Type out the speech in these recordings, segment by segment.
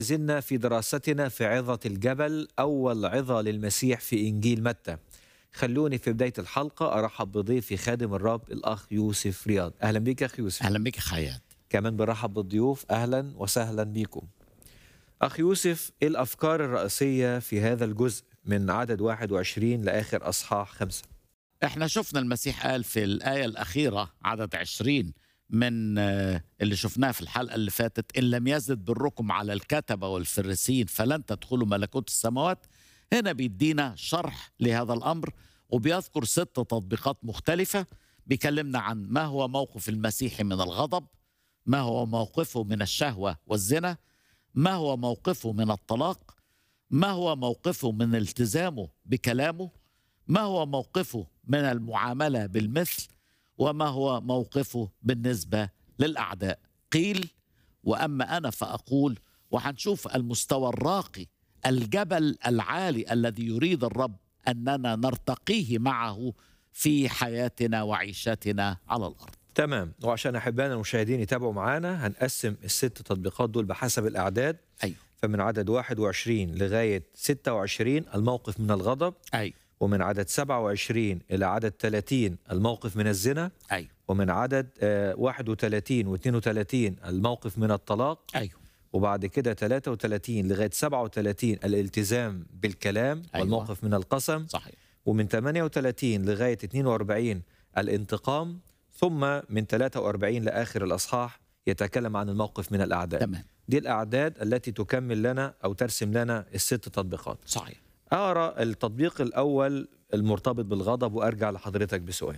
زلنا في دراستنا في عظة الجبل أول عظة للمسيح في إنجيل متى خلوني في بداية الحلقة أرحب بضيفي خادم الرب الأخ يوسف رياض أهلا بك أخ يوسف اهلا بك خياط كمان برحب بالضيوف أهلا وسهلا بكم أخ يوسف إيه الأفكار الرئيسية في هذا الجزء من عدد 21 لآخر أصحاح خمسة احنا شفنا المسيح قال في الآية الأخيرة عدد عشرين من آه، اللي شفناه في الحلقة اللي فاتت إن لم يزد بركم على الكتبة والفريسين فلن تدخلوا ملكوت السماوات هنا بيدينا شرح لهذا الأمر وبيذكر ست تطبيقات مختلفة بيكلمنا عن ما هو موقف المسيح من الغضب ما هو موقفه من الشهوة والزنا ما هو موقفه من الطلاق ما هو موقفه من التزامه بكلامه ما هو موقفه من المعامله بالمثل وما هو موقفه بالنسبه للاعداء قيل واما انا فاقول وهنشوف المستوى الراقي الجبل العالي الذي يريد الرب اننا نرتقيه معه في حياتنا وعيشتنا على الارض تمام وعشان أحبائنا المشاهدين يتابعوا معانا هنقسم الست تطبيقات دول بحسب الأعداد ايوه فمن عدد 21 لغاية 26 الموقف من الغضب ايوه ومن عدد 27 إلى عدد 30 الموقف من الزنا ايوه ومن عدد آه، 31 و 32 الموقف من الطلاق ايوه وبعد كده 33 لغاية 37 الالتزام بالكلام أيوة. والموقف من القسم صحيح ومن 38 لغاية 42 الانتقام ثم من 43 لآخر الأصحاح يتكلم عن الموقف من الأعداء تمام دي الأعداد التي تكمل لنا أو ترسم لنا الست تطبيقات صحيح أقرأ التطبيق الأول المرتبط بالغضب وأرجع لحضرتك بسؤال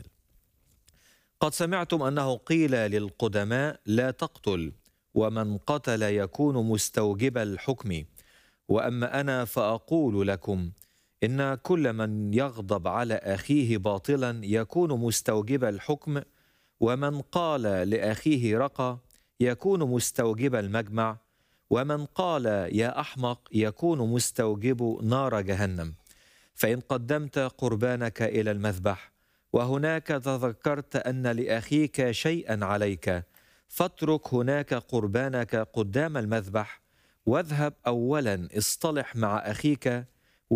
قد سمعتم أنه قيل للقدماء لا تقتل ومن قتل يكون مستوجب الحكم وأما أنا فأقول لكم إن كل من يغضب على أخيه باطلا يكون مستوجب الحكم ومن قال لأخيه رقى يكون مستوجب المجمع ومن قال يا احمق يكون مستوجب نار جهنم فان قدمت قربانك الى المذبح وهناك تذكرت ان لاخيك شيئا عليك فاترك هناك قربانك قدام المذبح واذهب اولا اصطلح مع اخيك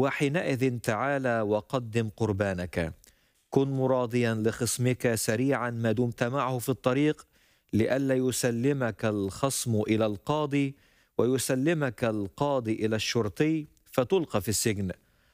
وحينئذ تعالى وقدم قربانك كن مراضيا لخصمك سريعا ما دمت معه في الطريق لئلا يسلمك الخصم الى القاضي ويسلمك القاضي الى الشرطي فتلقى في السجن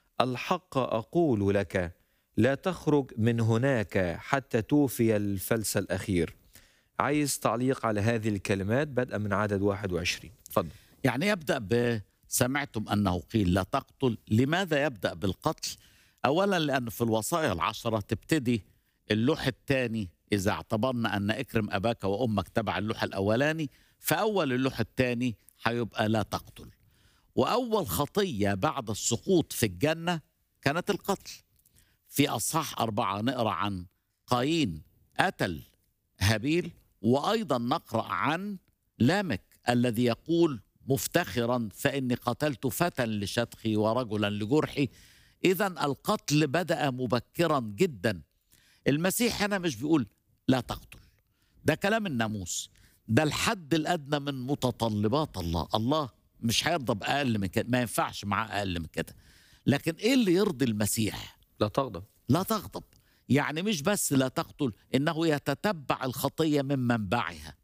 الحق اقول لك لا تخرج من هناك حتى توفي الفلس الاخير عايز تعليق على هذه الكلمات بدءا من عدد 21 اتفضل يعني يبدأ ب سمعتم أنه قيل لا تقتل لماذا يبدأ بالقتل أولا لأن في الوصايا العشرة تبتدي اللوح الثاني إذا اعتبرنا أن اكرم أباك وأمك تبع اللوح الأولاني فأول اللوح الثاني هيبقى لا تقتل وأول خطية بعد السقوط في الجنة كانت القتل في أصحاح أربعة نقرأ عن قايين قتل هابيل وأيضا نقرأ عن لامك الذي يقول مفتخرا فاني قتلت فتى لشتخي ورجلا لجرحي اذا القتل بدا مبكرا جدا المسيح هنا مش بيقول لا تقتل ده كلام الناموس ده الحد الادنى من متطلبات الله الله مش هيرضى باقل من كده ما ينفعش معاه اقل من كده لكن ايه اللي يرضي المسيح لا تغضب لا تغضب يعني مش بس لا تقتل انه يتتبع الخطيه من منبعها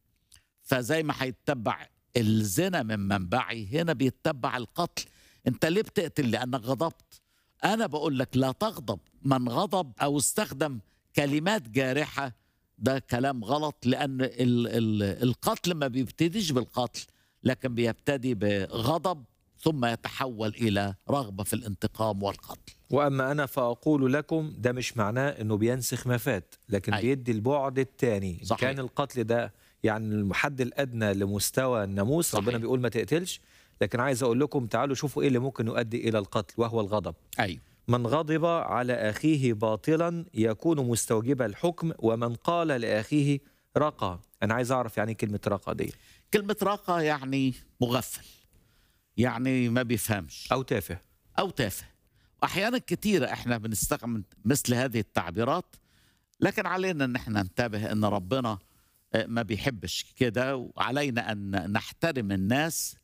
فزي ما هيتبع الزنا من منبعه هنا بيتبع القتل انت ليه بتقتل لانك غضبت انا بقول لك لا تغضب من غضب او استخدم كلمات جارحه ده كلام غلط لان ال ال القتل ما بيبتديش بالقتل لكن بيبتدي بغضب ثم يتحول الى رغبه في الانتقام والقتل واما انا فاقول لكم ده مش معناه انه بينسخ ما فات لكن أيوة. بيدي البعد الثاني صحيح. كان القتل ده يعني الحد الادنى لمستوى الناموس صحيح. ربنا بيقول ما تقتلش لكن عايز اقول لكم تعالوا شوفوا ايه اللي ممكن يؤدي الى القتل وهو الغضب ايوه من غضب على اخيه باطلا يكون مستوجب الحكم ومن قال لاخيه رقى انا عايز اعرف يعني إيه كلمه رقى دي كلمه راقه يعني مغفل يعني ما بيفهمش او تافه أو تافه وأحيانا كثيرة إحنا بنستخدم مثل هذه التعبيرات لكن علينا أن احنا ننتبه أن ربنا آه، ما بيحبش كده وعلينا أن نحترم الناس